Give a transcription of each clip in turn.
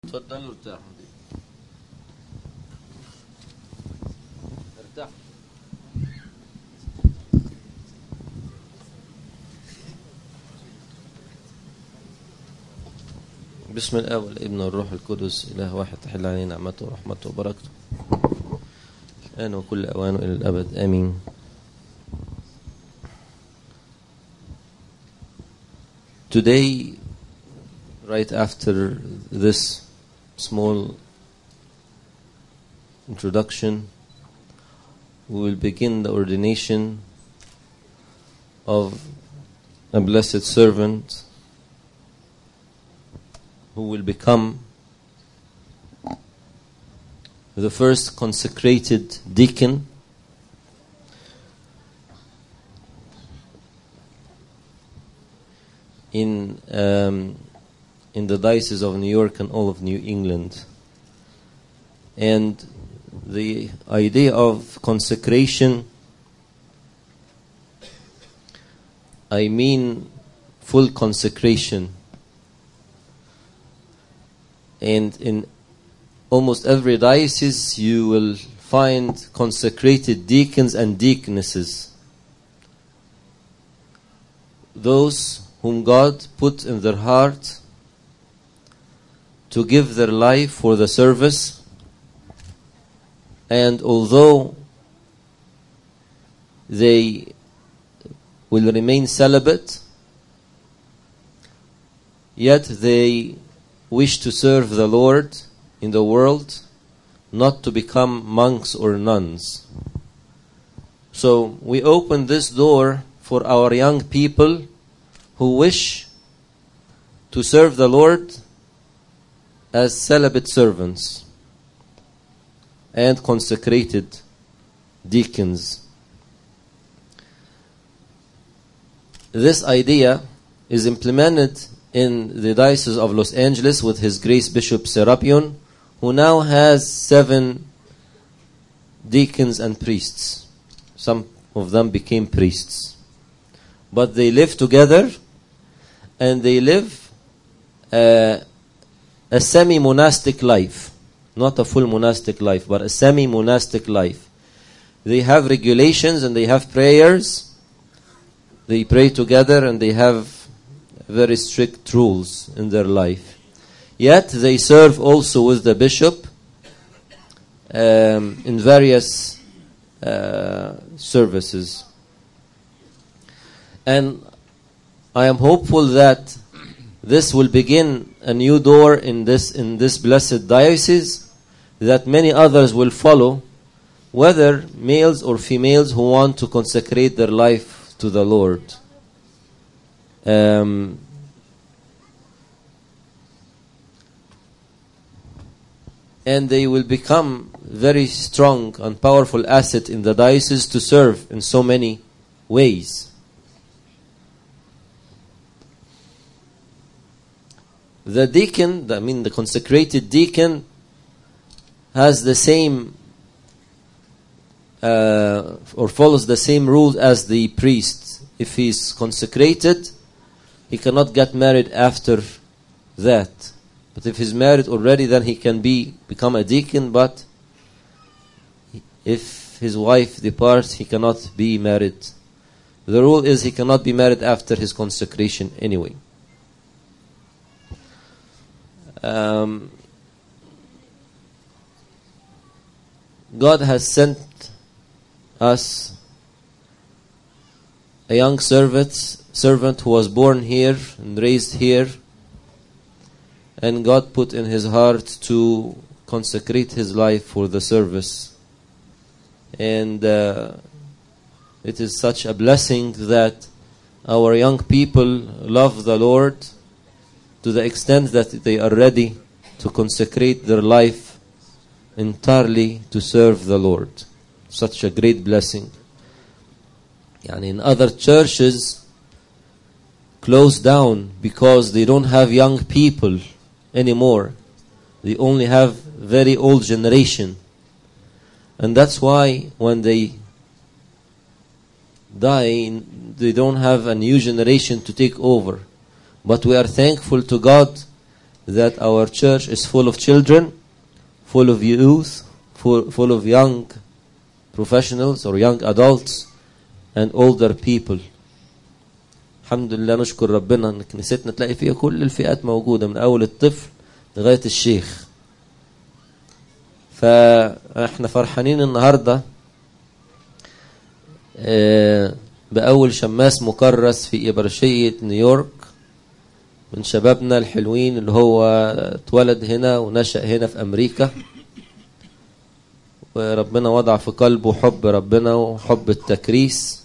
اتفضل ارتاح ارتاح بسم الاب والابن والروح القدس اله واحد تحل علينا نعمته ورحمته وبركته الان وكل اوان الى الابد امين Today, right after this small introduction, we will begin the ordination of a blessed servant who will become the first consecrated deacon in um, in the diocese of New York and all of New England. And the idea of consecration, I mean full consecration. And in almost every diocese, you will find consecrated deacons and deaconesses. Those whom God put in their heart to give their life for the service. And although they will remain celibate, yet they wish to serve the Lord in the world, not to become monks or nuns. So we open this door for our young people who wish to serve the Lord as celibate servants and consecrated deacons. This idea is implemented in the Diocese of Los Angeles with His Grace Bishop Serapion, who now has seven deacons and priests. Some of them became priests. But they live together and they live uh, a semi monastic life. Not a full monastic life, but a semi monastic life. They have regulations and they have prayers. They pray together and they have very strict rules in their life. Yet they serve also with the bishop um, in various uh, services. And I am hopeful that this will begin a new door in this in this blessed diocese that many others will follow whether males or females who want to consecrate their life to the Lord um, and they will become very strong and powerful asset in the diocese to serve in so many ways the deacon, I mean the consecrated deacon, has the same uh, or follows the same rules as the priest. If he is consecrated, he cannot get married after that. But if he's married already, then he can be become a deacon. But if his wife departs, he cannot be married. The rule is he cannot be married after his consecration anyway. Um, God has sent us a young servant, servant who was born here and raised here, and God put in his heart to consecrate his life for the service. And uh, it is such a blessing that our young people love the Lord to the extent that they are ready to consecrate their life entirely to serve the Lord. Such a great blessing. And in other churches, close down because they don't have young people anymore. They only have very old generation. And that's why when they die, they don't have a new generation to take over. But we are thankful to God that our church is full of children, full of youth, full, full of young professionals or young adults and older people. الحمد لله نشكر ربنا ان كنيستنا تلاقي فيها كل الفئات موجوده من اول الطفل لغايه الشيخ. فاحنا فرحانين النهارده آه، باول شماس مكرس في ابرشيه نيويورك من شبابنا الحلوين اللي هو اتولد هنا ونشأ هنا في امريكا وربنا وضع في قلبه حب ربنا وحب التكريس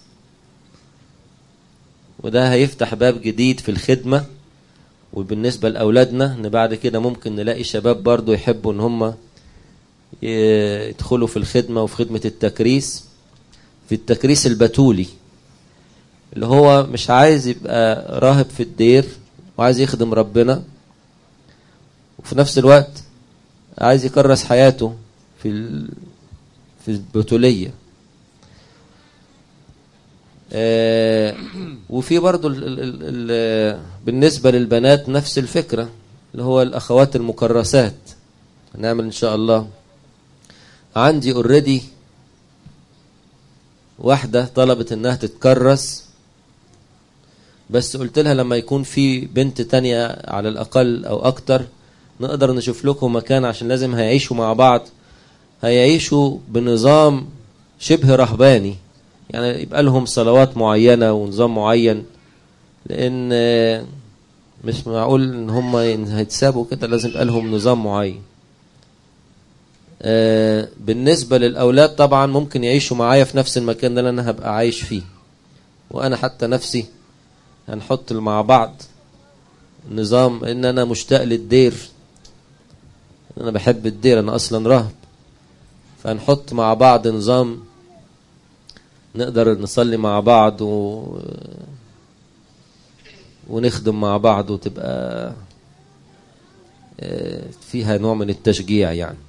وده هيفتح باب جديد في الخدمة وبالنسبة لأولادنا إن بعد كده ممكن نلاقي شباب برضو يحبوا إن هم يدخلوا في الخدمة وفي خدمة التكريس في التكريس البتولي اللي هو مش عايز يبقى راهب في الدير وعايز يخدم ربنا وفي نفس الوقت عايز يكرس حياته في ال... في البتولية آه وفي برضو ال ال ال ال بالنسبة للبنات نفس الفكرة اللي هو الأخوات المكرسات هنعمل إن شاء الله عندي اوريدي واحدة طلبت إنها تتكرس بس قلت لها لما يكون في بنت تانية على الأقل أو أكتر نقدر نشوف لكم مكان عشان لازم هيعيشوا مع بعض هيعيشوا بنظام شبه رهباني يعني يبقى لهم صلوات معينة ونظام معين لأن مش معقول إن هم هيتسابوا كده لازم يبقى لهم نظام معين بالنسبة للأولاد طبعا ممكن يعيشوا معايا في نفس المكان ده اللي أنا هبقى عايش فيه وأنا حتى نفسي هنحط مع بعض نظام ان انا مشتاق للدير انا بحب الدير انا اصلا راهب فهنحط مع بعض نظام نقدر نصلي مع بعض و... ونخدم مع بعض وتبقى فيها نوع من التشجيع يعني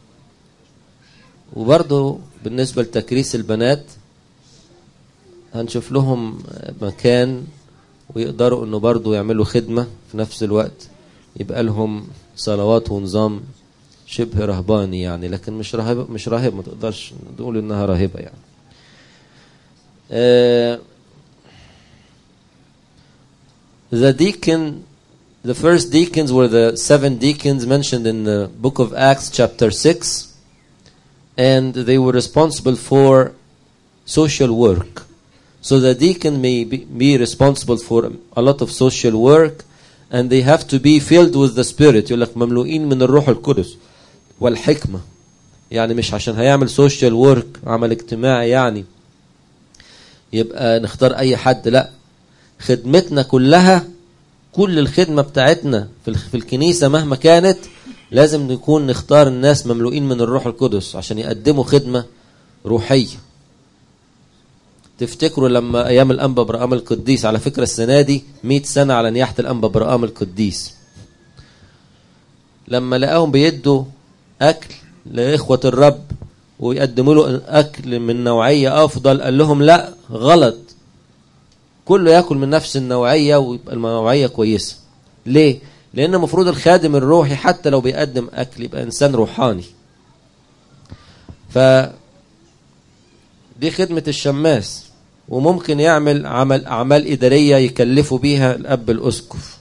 وبرضه بالنسبة لتكريس البنات هنشوف لهم مكان ويقدروا انه برضه يعملوا خدمة في نفس الوقت يبقى لهم صلوات ونظام شبه رهباني يعني لكن مش راهب مش راهب ما تقدرش تقول انها راهبة يعني uh, the deacon the first deacons were the seven deacons mentioned in the book of Acts chapter 6 and they were responsible for social work So the deacon may be, be, responsible for a lot of social work and they have to be filled with the spirit يقول لك مملوئين من الروح القدس والحكمة يعني مش عشان هيعمل social work عمل اجتماعي يعني يبقى نختار اي حد لا خدمتنا كلها كل الخدمة بتاعتنا في, في الكنيسة مهما كانت لازم نكون نختار الناس مملوئين من الروح القدس عشان يقدموا خدمة روحية تفتكروا لما ايام الانبا برقام القديس على فكره السنه دي 100 سنه على نياحه الانبا برقام القديس لما لقاهم بيدوا اكل لاخوه الرب ويقدموا له اكل من نوعيه افضل قال لهم لا غلط كله ياكل من نفس النوعيه ويبقى النوعيه كويسه ليه لان المفروض الخادم الروحي حتى لو بيقدم اكل يبقى انسان روحاني ف دي خدمه الشماس وممكن يعمل عمل أعمال إدارية يكلفوا بيها الأب الأسقف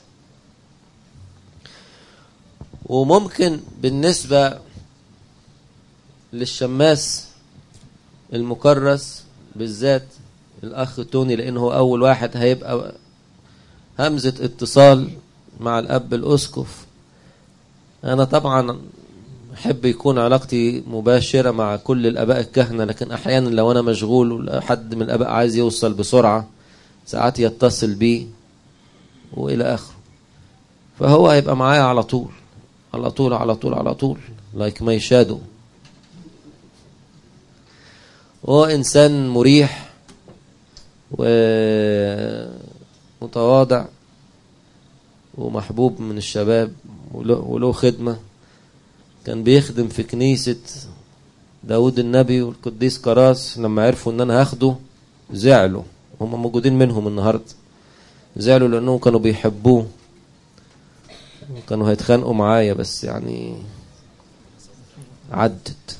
وممكن بالنسبة للشماس المكرس بالذات الأخ توني لأنه هو أول واحد هيبقى همزة اتصال مع الأب الأسقف أنا طبعا أحب يكون علاقتي مباشرة مع كل الآباء الكهنة لكن أحيانا لو أنا مشغول وحد من الآباء عايز يوصل بسرعة ساعات يتصل بي وإلى آخره فهو هيبقى معايا على طول على طول على طول على طول لايك ماي شادو هو إنسان مريح ومتواضع ومحبوب من الشباب وله خدمه كان بيخدم في كنيسة داود النبي والقديس كراس لما عرفوا ان انا هاخده زعلوا هم موجودين منهم النهاردة زعلوا لانهم كانوا بيحبوه كانوا هيتخانقوا معايا بس يعني عدت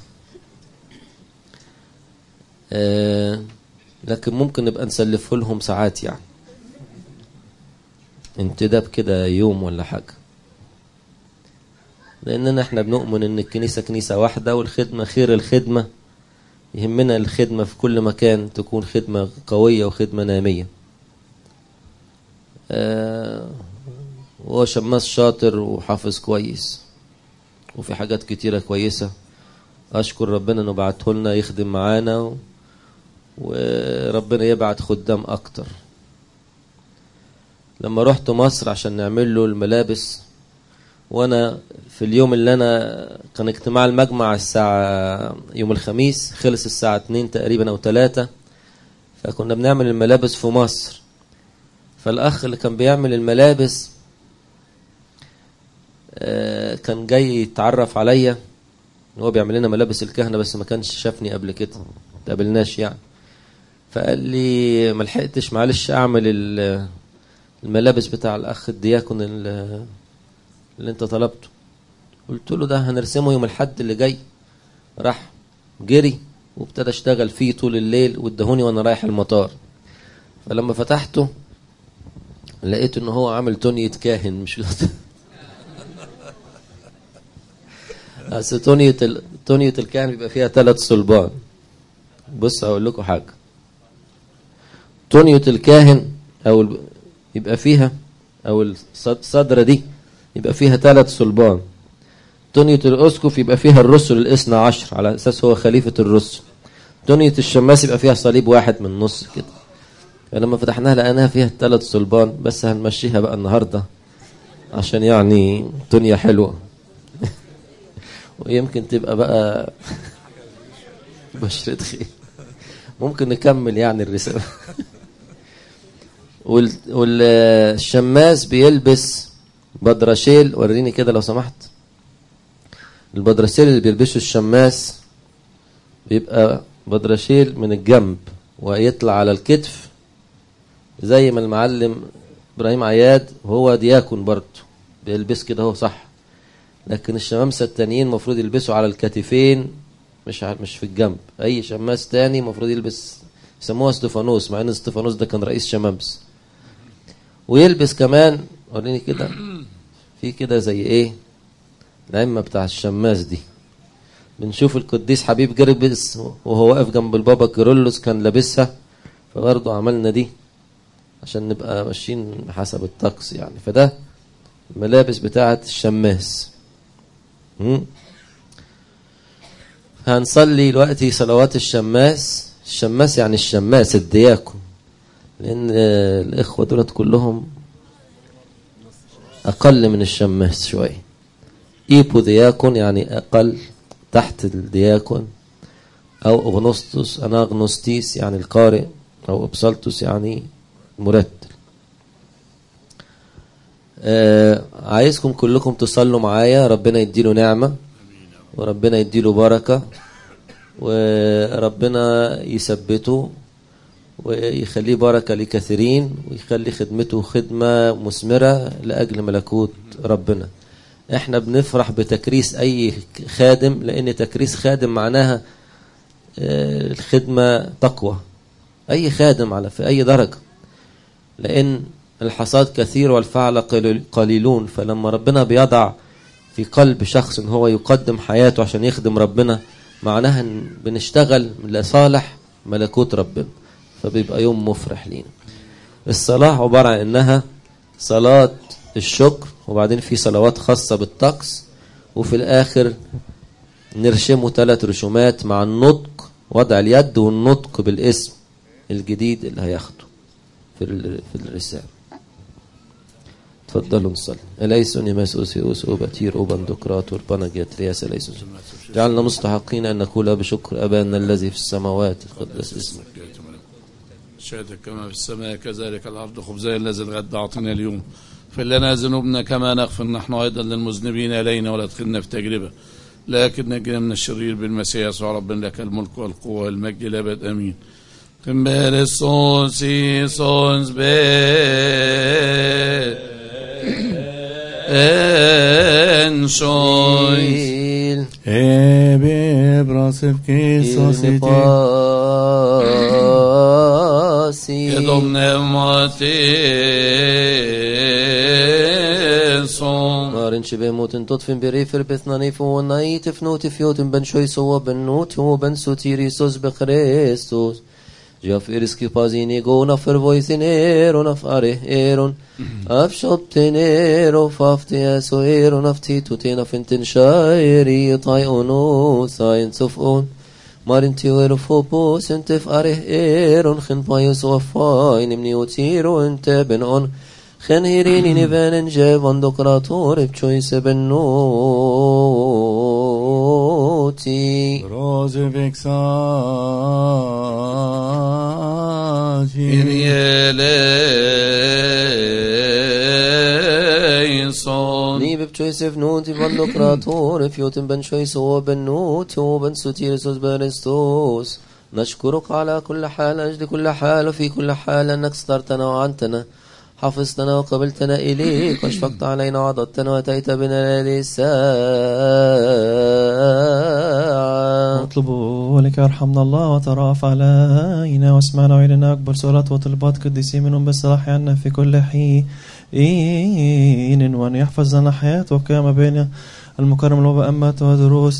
آه لكن ممكن نبقى نسلفه لهم ساعات يعني انتداب كده يوم ولا حاجة لأننا احنا بنؤمن ان الكنيسة كنيسة واحدة والخدمة خير الخدمة يهمنا الخدمة في كل مكان تكون خدمة قوية وخدمة نامية آه وهو شماس شاطر وحافظ كويس وفي حاجات كتيرة كويسة أشكر ربنا إنه بعته لنا يخدم معانا و... وربنا يبعت خدام أكتر لما رحت مصر عشان نعمل له الملابس وانا في اليوم اللي انا كان اجتماع المجمع الساعة يوم الخميس خلص الساعة 2 تقريبا او 3 فكنا بنعمل الملابس في مصر فالاخ اللي كان بيعمل الملابس كان جاي يتعرف عليا هو بيعمل لنا ملابس الكهنة بس ما كانش شافني قبل كده تقابلناش يعني فقال لي ما لحقتش معلش اعمل الملابس بتاع الاخ الدياكون اللي انت طلبته قلت له ده هنرسمه يوم الحد اللي جاي راح جري وابتدى اشتغل فيه طول الليل وادهوني وانا رايح المطار فلما فتحته لقيت ان هو عامل تونية كاهن مش اصل تونية ال... تونية الكاهن بيبقى فيها ثلاث صلبان بص اقول لكم حاجه تونية الكاهن او ال... يبقى فيها او الصدره دي يبقى فيها ثلاث صلبان تونية الاسقف يبقى فيها الرسل الاثنى عشر على اساس هو خليفه الرسل تونية الشماس يبقى فيها صليب واحد من النص كده فلما فتحناها لقيناها فيها ثلاث صلبان بس هنمشيها بقى النهارده عشان يعني دنيا حلوه ويمكن تبقى بقى بشرة خير ممكن نكمل يعني الرسالة والشماس بيلبس بدرشيل وريني كده لو سمحت البدرشيل اللي بيلبسه الشماس بيبقى بدرشيل من الجنب ويطلع على الكتف زي ما المعلم ابراهيم عياد وهو دياكون برضه بيلبس كده هو صح لكن الشمامسه التانيين المفروض يلبسوا على الكتفين مش مش في الجنب اي شماس تاني المفروض يلبس يسموها استفانوس مع ان استفانوس ده كان رئيس شمامس ويلبس كمان وريني كده في كده زي ايه العمه بتاع الشماس دي بنشوف القديس حبيب جربس وهو واقف جنب البابا كيرلس كان لابسها فبرضه عملنا دي عشان نبقى ماشيين حسب الطقس يعني فده الملابس بتاعه الشماس هنصلي دلوقتي صلوات الشماس الشماس يعني الشماس الدياكون لان الاخوه دولت كلهم اقل من الشماس شويه ايبو دياكون يعني اقل تحت الدياكون او اغنوستوس اناغنوستيس يعني القارئ او ابسلتوس يعني مرتل آه عايزكم كلكم تصلوا معايا ربنا يديله نعمة وربنا يديله بركة وربنا يثبته ويخليه بركة لكثيرين ويخلي خدمته خدمة مثمرة لأجل ملكوت ربنا احنا بنفرح بتكريس اي خادم لان تكريس خادم معناها آه الخدمة تقوى اي خادم على في اي درجة لان الحصاد كثير والفعل قليلون فلما ربنا بيضع في قلب شخص ان هو يقدم حياته عشان يخدم ربنا معناها ان بنشتغل لصالح ملكوت ربنا فبيبقى يوم مفرح لينا الصلاة عبارة عن انها صلاة الشكر وبعدين في صلوات خاصة بالطقس وفي الاخر نرشمه ثلاث رسومات مع النطق وضع اليد والنطق بالاسم الجديد اللي هياخده في في الرسالة تفضلوا نصلي اليسون يماس اوسيوس اوباتير اوبندوكرات وربنا جاترياس اليسون جعلنا مستحقين ان نقول بشكر ابانا الذي في السماوات تقدس اسمك شهدك كما في السماء كذلك الارض خبزي الذي الغد اعطنا اليوم اغفر لنا ذنوبنا كما نغفر نحن ايضا للمذنبين الينا ولا تدخلنا في تجربه لكن نجنا من الشرير بالمسيح يسوع ربنا لك الملك والقوه والمجد الابد امين Timber sons i sons be en sois. Il Ebe brasef il n'est kisositi. pas si Edom nevmati Marin shibe mutin totfin berifer bethnani fu nai tifnuti fiotin ben shoiso wa ben nuti wa ben sutiri sos be Christus Jaf iriski pazini go na fervoisin eron af are eron af shoptin ero fafti eso eron af titutin af intin shairi tai onu sain sufun Marin tiwero fopos intif are eron khin payos wa fain imni utiro inte ben on خن هيريني نيفان جاب اندوكراتور بچويس بنوتي Brasef exagi. eleison. ني بچويس بنوتي فاندوكراتور فيوتن بن شويس هو بنوتي وبن سوتيرسوس بارستوس نشكرك على كل حال أجل كل حال وفي كل حال أنك سترتنا وعنتنا حفظتنا وقبلتنا إليك واشفقت علينا وعضدتنا وأتيت بنا للساعة اطلبوا لك يرحمنا الله وترأف علينا واسمعنا وإلينا أكبر سورة وطلبات قديسين منهم بالصلاح عنا في كل حين وأن يحفظ لنا حياة وقيامة بين المكرم الوباء أمات ودروس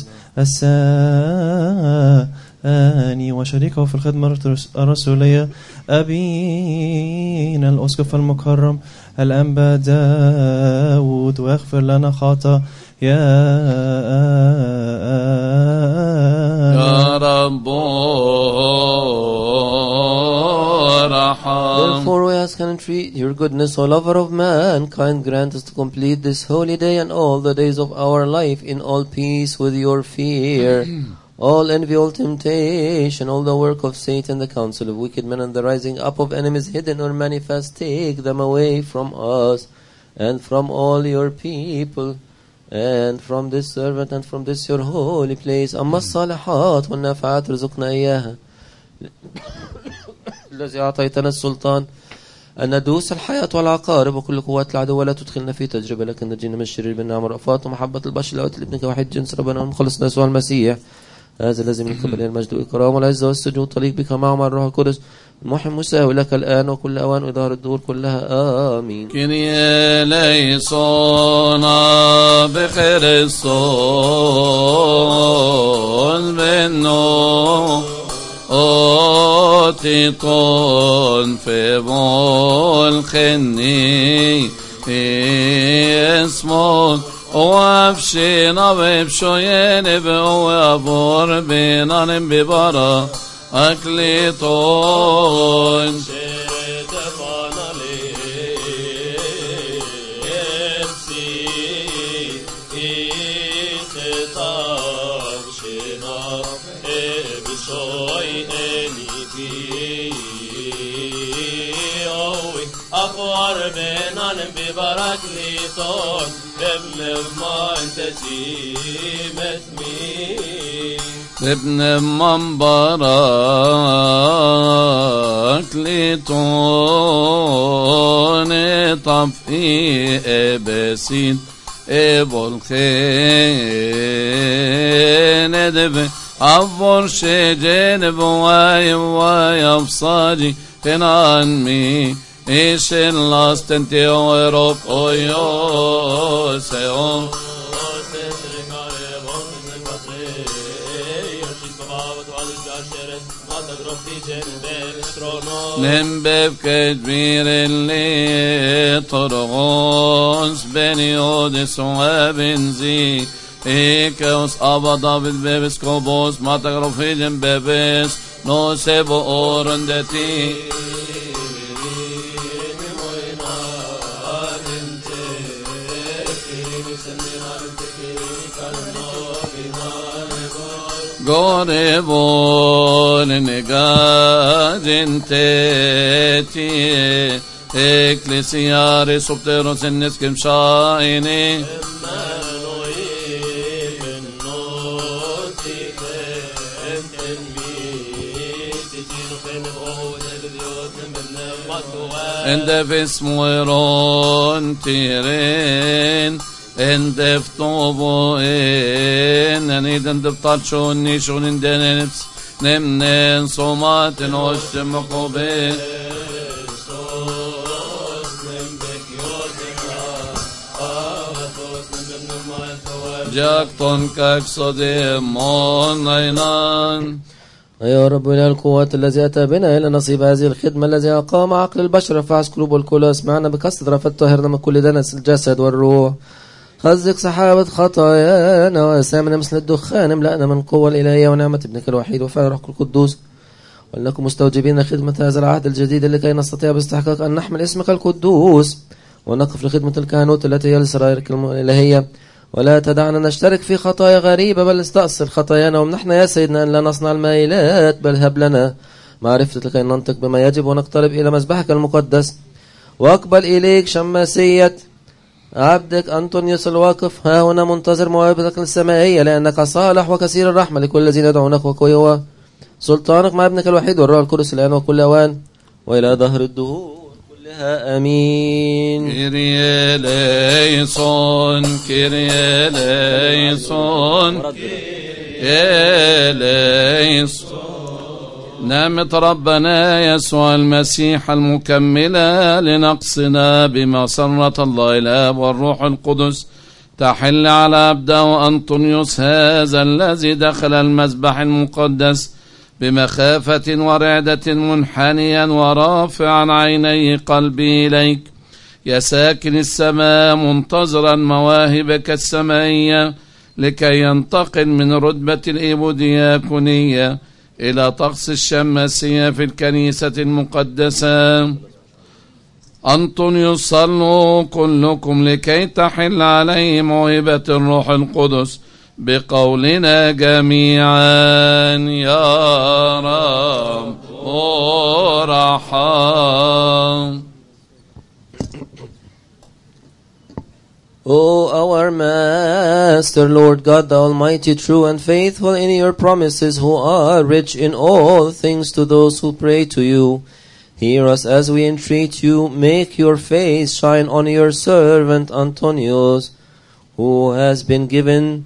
الثاني وشريكه في الخدمة الرسولية أبينا الأسقف المكرم الأنبا داود ويغفر لنا خطايا يا رب ارحم Therefore we ask and entreat your goodness, O lover of mankind, grant us to complete this holy day and all the days of our life in all peace with your fear. All envy, all temptation, all the work of Satan, the counsel of wicked men, and the rising up of enemies hidden or manifest, take them away from us and from all your people. And from this servant and from this your holy place أما الصالحات والنافعات رزقنا إياها الذي أعطيتنا السلطان أن ندوس الحياة والعقارب وكل قوات العدو ولا تدخلنا في تجربة لكن نجينا من الشرير بالنعم والرأفات ومحبة البشر لأوت لابنك وحيد جنس ربنا ونخلصنا يسوع المسيح هذا الذي من قبل المجد والإكرام والعزة والسجود طليق بك معه مع الروح القدس المحي مساوي لك الآن وكل أوان وإدار الدور كلها آمين كني ليسون بخريستوس منه أوتيتون في بالخني اسمه وافشينا ببشوين بوابور بينا ببرا أكليتون أقوار بينان ببرك ليطون بمن ما انت جيمت مين ابن منبرك لتون طفئي ابسين ابو الخين دب عبر شجن بواي بواي بصاجي تنان مي ايش اللاستن تيوروك اويو سيوم نمبب كبير اللي طرغوس بن يودس وبنزي إيكوس أبدا بالبيبس كوبوس ما تقرب في جنببس نو سيبو أورندتي Gorevol negajenteti Ecclesiare subteros en neskem shaini وفين بقوة البيوت من مطوى Ende vismoeron tiren Ende ftobo en En iden diptal schon ni schon in den enips Nemnen somaten ostem kobe Jakton kak sodemon aynan يا رب إله القوات الذي أتى بنا إلى نصيب هذه الخدمة الذي أقام عقل البشر فعس قلوب الكل اسمعنا بكثرة فتطهرنا من كل دنس الجسد والروح خزق سحابة خطايانا وأسامنا مثل الدخان املأنا من قوة الإلهية ونعمة ابنك الوحيد وفعل روحك القدوس ولنكن مستوجبين خدمة هذا العهد الجديد لكي نستطيع باستحقاق أن نحمل اسمك القدوس ونقف لخدمة الكهنوت التي هي لسرائرك الإلهية ولا تدعنا نشترك في خطايا غريبة بل استأصل خطايانا وامنحنا يا سيدنا أن لا نصنع المائلات بل هب لنا معرفة لكي ننطق بما يجب ونقترب إلى مذبحك المقدس وأقبل إليك شماسية عبدك أنطونيوس الواقف ها هنا منتظر موهبتك السمائية لأنك صالح وكثير الرحمة لكل الذين يدعونك وقوي هو سلطانك مع ابنك الوحيد والروح القدس الآن وكل أوان وإلى ظهر الدهور كلها آمين Kyrie eleison, Kyrie eleison, eleison. نعمة ربنا يسوع المسيح المكملة لنقصنا بمسرة الله الآب والروح القدس تحل على عبده أنطونيوس هذا الذي دخل المذبح المقدس بمخافة ورعدة منحنيا ورافعا عيني قلبي إليك يا ساكن السماء منتظرا مواهبك السمائية لكي ينتقل من رتبة الإيبودياكونية إلى طقس الشماسية في الكنيسة المقدسة أنطونيوس صلوا كلكم لكي تحل عليه موهبة الروح القدس بقولنا جميعا يا رب ارحم O our Master, Lord God, the Almighty, true and faithful in your promises, who are rich in all things to those who pray to you, hear us as we entreat you. Make your face shine on your servant Antonius, who has been given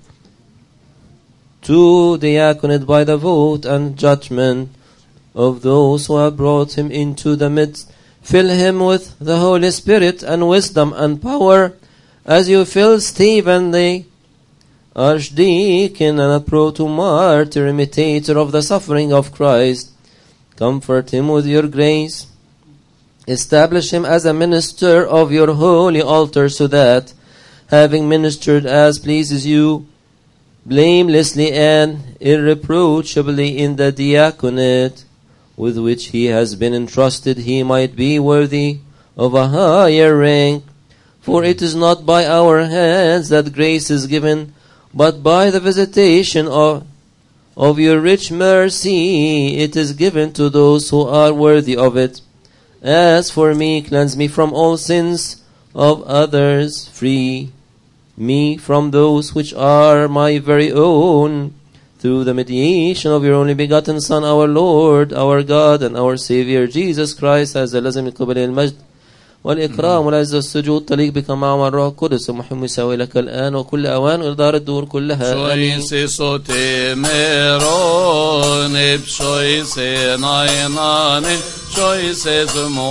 to diaconate by the vote and judgment of those who have brought him into the midst. Fill him with the Holy Spirit and wisdom and power as you fill Stephen the archdeacon and a proto-martyr imitator of the suffering of Christ. Comfort him with your grace. Establish him as a minister of your holy altar so that, having ministered as pleases you, blamelessly and irreproachably in the diaconate with which he has been entrusted, he might be worthy of a higher rank. For it is not by our hands that grace is given, but by the visitation of, of your rich mercy it is given to those who are worthy of it. As for me, cleanse me from all sins of others, free me from those which are my very own, through the mediation of your only begotten Son, our Lord, our God, and our Savior, Jesus Christ, as the لازم قبل المجد والإكرام والعز والسجود تليق بك مع الروح القدس ومحب يساوي لك الآن وكل أوان وإدارة الدور كلها آمين Choisi sote meron, ip choisi nainane, choisi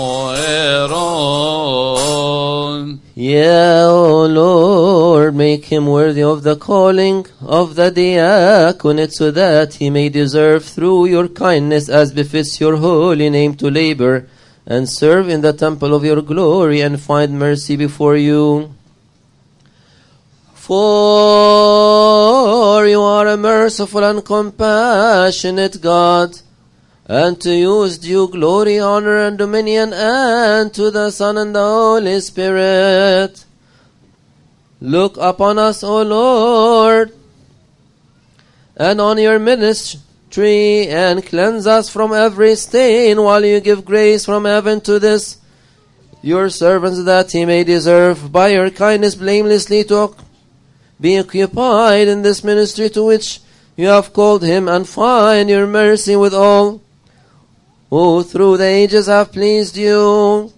zmoeron. Yeah, O Lord, make him worthy of the calling of the diaconate so that he may deserve through your kindness as befits your holy name to labor and serve in the temple of your glory and find mercy before you. For you are a merciful and compassionate God, and to you is due glory, honor, and dominion, and to the Son and the Holy Spirit. Look upon us, O Lord, and on your ministry, and cleanse us from every stain, while you give grace from heaven to this your servants, that he may deserve by your kindness blamelessly to be occupied in this ministry to which you have called him, and find your mercy with all who through the ages have pleased you.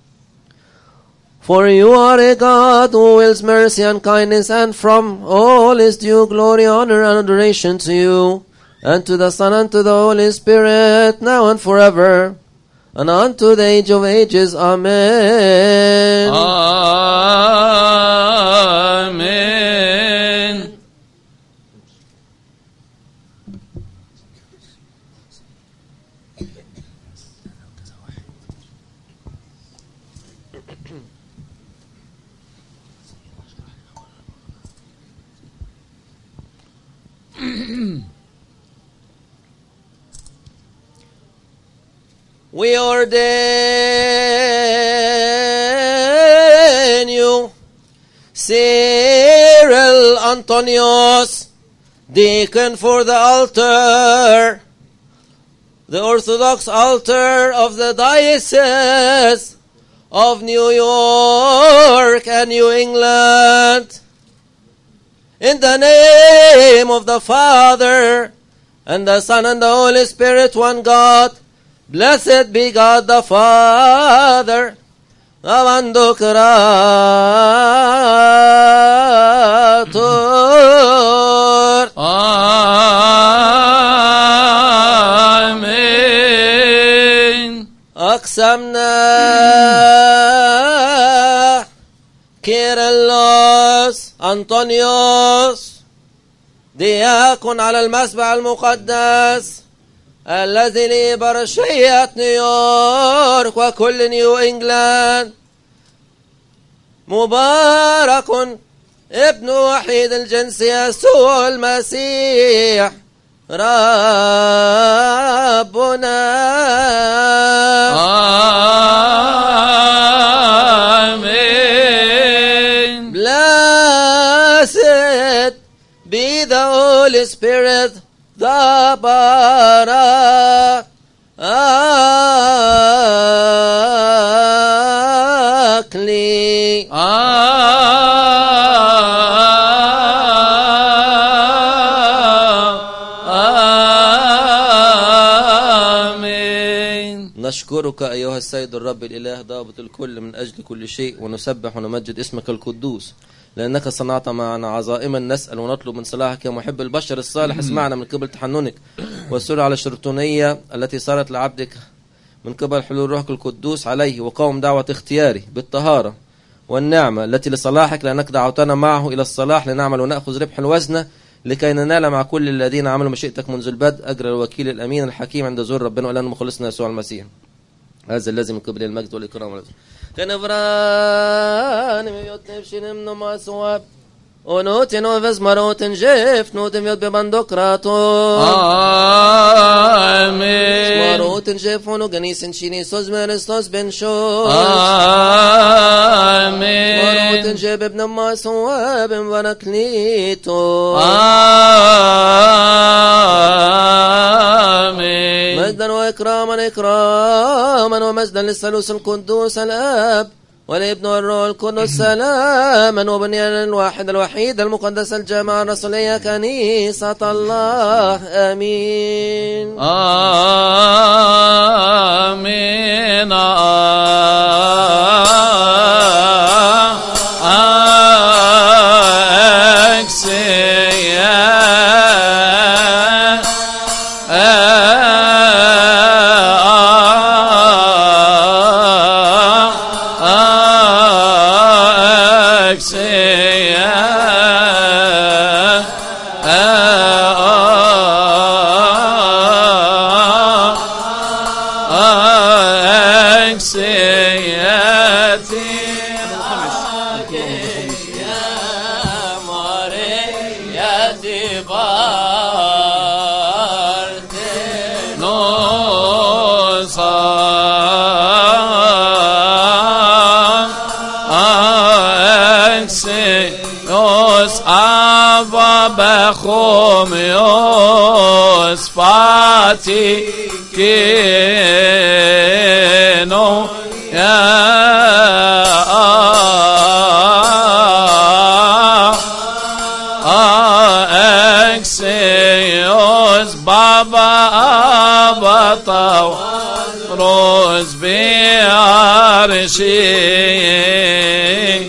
For you are a God who wills mercy and kindness, and from all is due glory, honor, and adoration to you, and to the Son, and to the Holy Spirit, now and forever, and unto the age of ages. Amen. آمين We ordain you, Cyril Antonios, deacon for the altar, the Orthodox altar of the Diocese of New York and New England. In the name of the Father, and the Son, and the Holy Spirit, one God, blessed be God the Father, Amando Creator. آمين أقسمنا كيرلس أنطونيوس دياكون على المسبح المقدس الذي لبرشية نيويورك وكل نيو إنجلاند مبارك ابن وحيد الجنس يسوع المسيح ربنا آمين Blessed be the Holy Spirit, the Barakli. آمين نشكرك أيها السيد الرب الإله ضابط الكل من أجل كل شيء ونسبح ونمجد اسمك القدوس لأنك صنعت معنا عظائما نسأل ونطلب من صلاحك يا محب البشر الصالح اسمعنا من قبل تحننك والسر على الشرطونية التي صارت لعبدك من قبل حلول روحك القدوس عليه وقوم دعوة اختياري بالطهارة والنعمة التي لصلاحك لأنك دعوتنا معه إلى الصلاح لنعمل ونأخذ ربح الوزنة لكي ننال مع كل الذين عملوا مشيئتك منذ البدء أجر الوكيل الأمين الحكيم عند زور ربنا وإلهنا مخلصنا يسوع المسيح هذا الذي من قبل المجد والإكرام والعزة خنفران ميوت نفشين من ما سواب ونوت نوفز مروت جيف نوت ميوت ببندقراتو آمين مروت جيف ونو جنيس شيني سوز مرستوس بن شوز آمين مروت جيب ابن ما سواب ونكليتو آمين مجدا واكراما اكراما ومجدا للثالوث القدوس الاب والابن والروح القدس سلاما وبنيانا الواحد الوحيد المقدس الجامعة الرسولية كنيسة الله امين آمين Bachromios Fati Keno Exios Baba Abataw روز بعرشي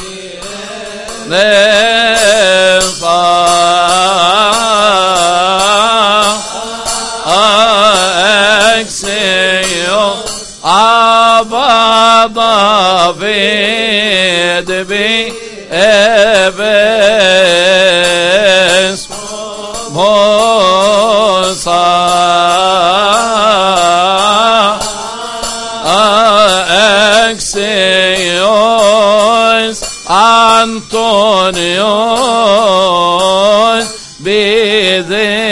نفا أكسيو أبا ضافيد بي إبس موسى أكسيوس أنطونيوس بذي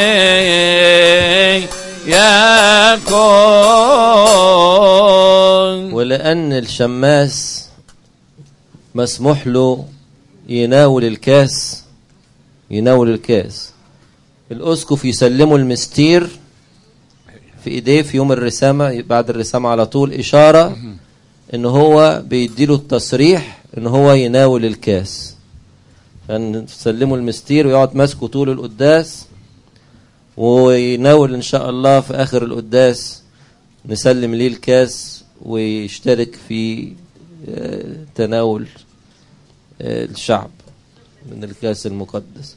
يكون ولأن الشماس مسموح له يناول الكاس يناول الكاس الأسقف يسلمه المستير في ايديه في يوم الرسامة بعد الرسامة على طول إشارة إن هو بيديله التصريح إن هو يناول الكاس فنسلمه المستير ويقعد ماسكه طول القداس ويناول إن شاء الله في آخر القداس نسلم ليه الكاس ويشترك في آه، تناول آه، الشعب من الكاس المقدس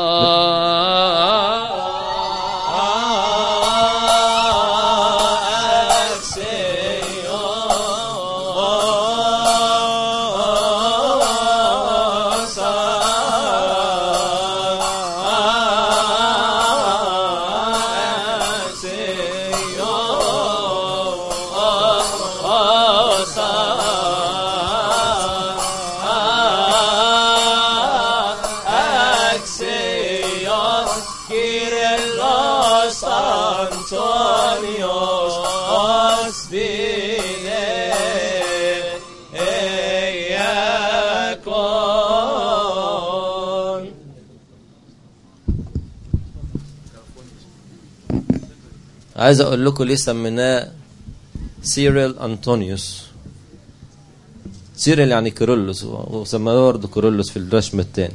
عايز اقول لكم ليه سميناه سيريل انطونيوس سيريل يعني كيرلس وسماه برضه كيرلس في الرسم الثاني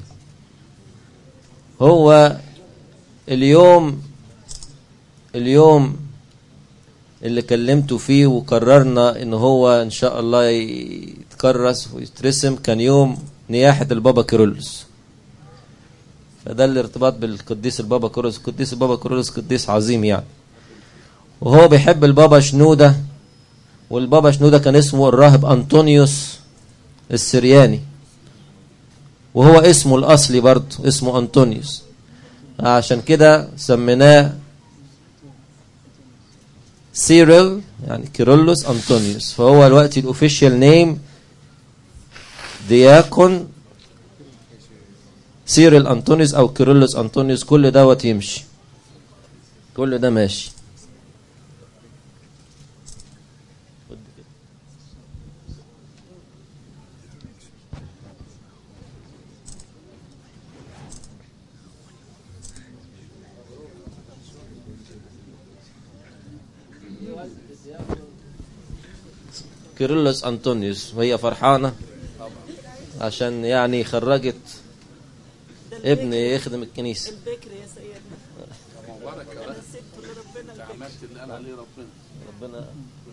هو اليوم اليوم اللي كلمته فيه وقررنا ان هو ان شاء الله يتكرس ويترسم كان يوم نياحة البابا كيرلس فده الارتباط بالقديس البابا كيرلس القديس البابا كيرلس قديس عظيم يعني وهو بيحب البابا شنودة والبابا شنودة كان اسمه الراهب أنطونيوس السرياني وهو اسمه الأصلي برضه اسمه أنطونيوس عشان كده سميناه سيريل يعني كيرلس أنطونيوس فهو الوقت الأوفيشال نيم دياكون سيريل أنطونيوس أو كيرلس أنطونيوس كل دوت يمشي كل ده ماشي كيرلس أنطونيوس وهي فرحانة عشان يعني خرجت ابن يخدم الكنيسة البكر يا سيدنا ربنا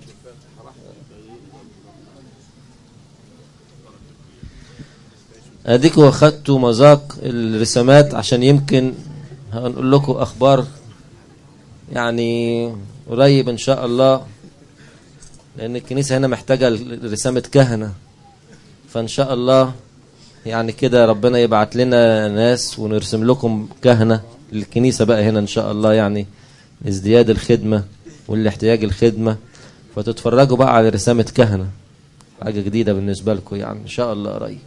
اديكوا اخدتوا مذاق الرسامات عشان يمكن هنقول لكم اخبار يعني قريب ان شاء الله لان الكنيسه هنا محتاجه رسامه كهنه فان شاء الله يعني كده ربنا يبعت لنا ناس ونرسم لكم كهنه للكنيسه بقى هنا ان شاء الله يعني ازدياد الخدمه والاحتياج الخدمه فتتفرجوا بقى على رسامه كهنه حاجه جديده بالنسبه لكم يعني ان شاء الله قريب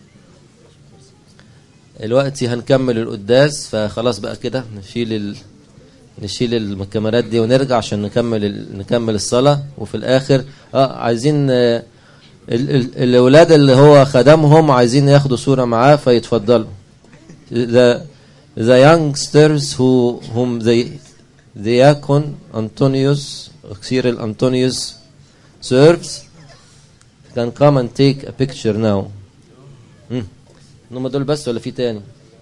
دلوقتي هنكمل القداس فخلاص بقى كده نشيل ال... نشيل الكاميرات دي ونرجع عشان نكمل ال... نكمل الصلاة وفي الآخر اه عايزين آه ال... ال... الأولاد اللي هو خدمهم عايزين ياخدوا صورة معاه فيتفضلوا the the youngsters who whom the diacon Antonius Cyril Antonius serves can come and take a picture now مم. هم دول بس ولا في تاني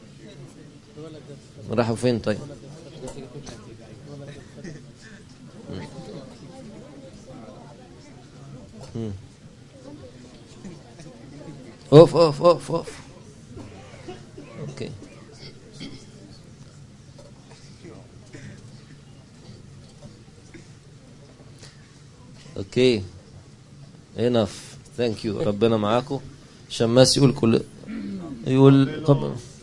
راحوا فين طيب اوف اوف اوف اوف اوكي اوكي enough ثانك يو ربنا معاكم شماس يقول كل يقول طب